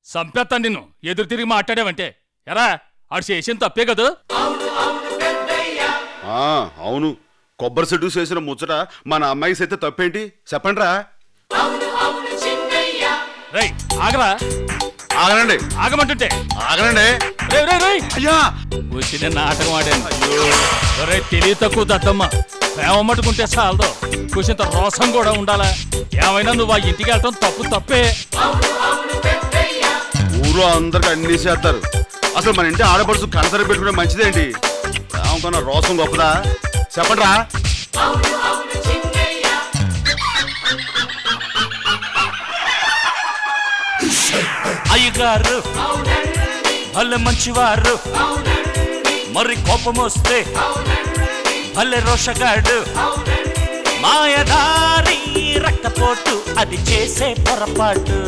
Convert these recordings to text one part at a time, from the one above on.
సంపేత్తాను నిన్ను ఎదురు తిరిగి మాట్లాడావంటే ఎరా ఆడు చేసిన తప్పే కదా ఆ, అవును కొబ్బరి చెట్టు చేసిన ముచ్చట మన అమ్మాయి సైతే తప్పేంటి చెప్పండి రా రై ఆగరా ఆగనండి ఆగమంటుంటే ఆగనండి రే రే రే అయ్యా వచ్చిన నాటకం ఆడాను ఒరే తెలివి తక్కువ దత్తమ్మ ప్రేమ మట్టుకుంటే చాలదు కొంచెంత రోసం కూడా ఉండాలా ఏమైనా నువ్వు ఆ ఇంటికి వెళ్ళటం తప్పు తప్పే ఊర్లో అందరికి అన్ని చేస్తారు అసలు మన ఇంటి ఆడపడుచు కనసరి పెట్టుకునే మంచిదేంటి ఏమనుకున్నా రోసం గొప్పదా చెప్పండి రా అయ్యగారు భలే మంచివారు మరి కోపం వస్తే భలే రోషగాడు మాయదారి రక్తపోటు అది చేసే పొరపాటు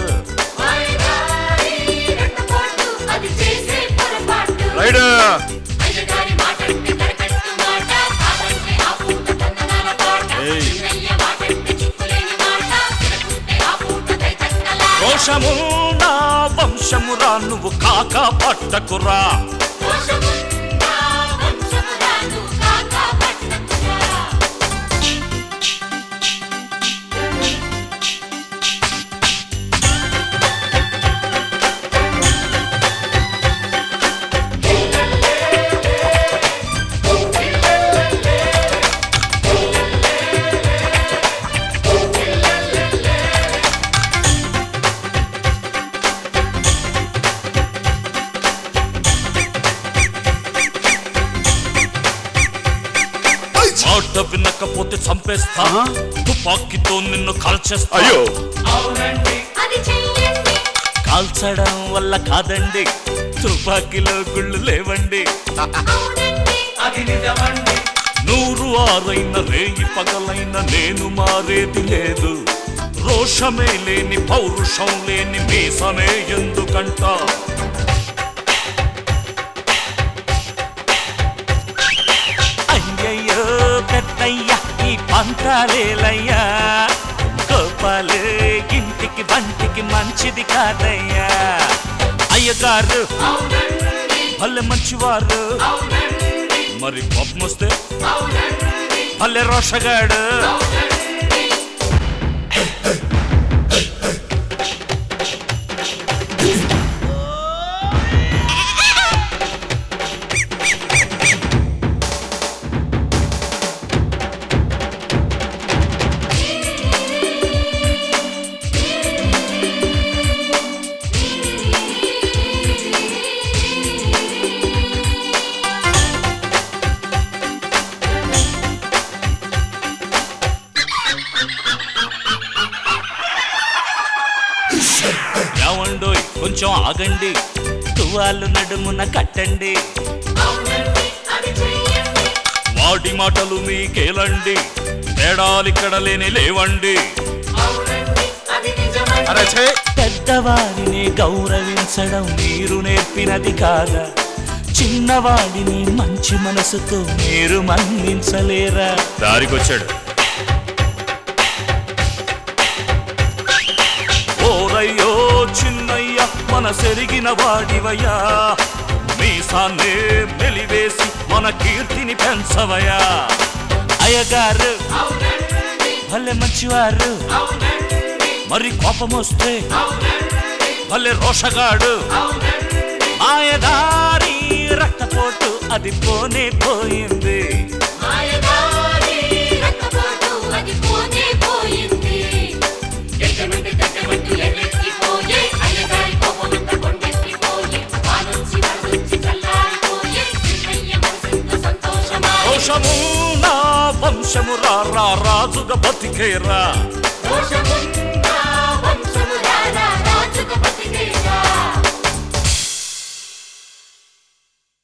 అది చేసే పొరపాటు రైడ్ అయ్యగారి మాటంటే కరకట్టు మాట కాదంటే ఆ పూట తందనాల తోట చిన్నయ్య మాటంటే చిక్కులేని మాట తినకుంటే ఆ పూట దైతక్కలా రోషము నా వంశమురా నువ్వు కాక పట్టకురా దోషముందా వంశమురాను కాక పట్టకురా మాట వినకపోతే చంపేస్తా ఆహా. తుపాకీతో నిన్ను కాల్చేస్తా అయ్యో అది చెయ్యండి కాల్చడం వల్ల కాదండి తుపాకీలో గుళ్ళు లేవండి అవునండి నూరు ఆరైన రేయి పగలైన నేను మారేది లేదు రోషమే లేని పౌరుషం లేని మీసమే ఎందుకంట అయ్యయ్యో పెద్దయ్య ఈ పంతాలేలయ్యా గోపాలు ఇంటికి బంటికి మంచిది కాదయ్యా అయ్యగారు భలే మంచివారు మరి కోపం వస్తే భలే రోషగాడు ఏమండోయ్ కొంచెం ఆగండి తువాలు నడుమున కట్టండి అది చెయ్యండి వాటి మాటలు మీకేలండి తేడాలిక్కడ లేని లేవండి అది నిజమండి అరే ఛే పెద్దవారిని గౌరవించడం మీరు నేర్పినది కాదా చిన్నవాడిని మంచి మనసుతో మీరు మన్నించలేరా దారికొచ్చాడు ఓరయ్యో చిన్నయ్య మన సెరిగిన వాడివయ్యా మీసాన్నే మెలివేసి మన కీర్తిని పెంచవయ్యా అయ్యగారు భలే మంచివారు మరి కోపం వస్తే భలే రోషగాడు మాయదారి రక్తపోటు అది పోనే పోయింది మాయదారి రక్తపోటు అది పోనే పోయింది ఎక్కమంటే తగ్గమంటూ ఎర్రెత్తిపోయే అయ్యగారి కోపమంతా కొండెత్తిపోయే వానొచ్చి వరదొచ్చి చల్లారిపోయే చిన్నయ్య మనసెంత సంతోషమా రోషము నా వంశము రా రా రాజుగా బతికేరా దోషముందా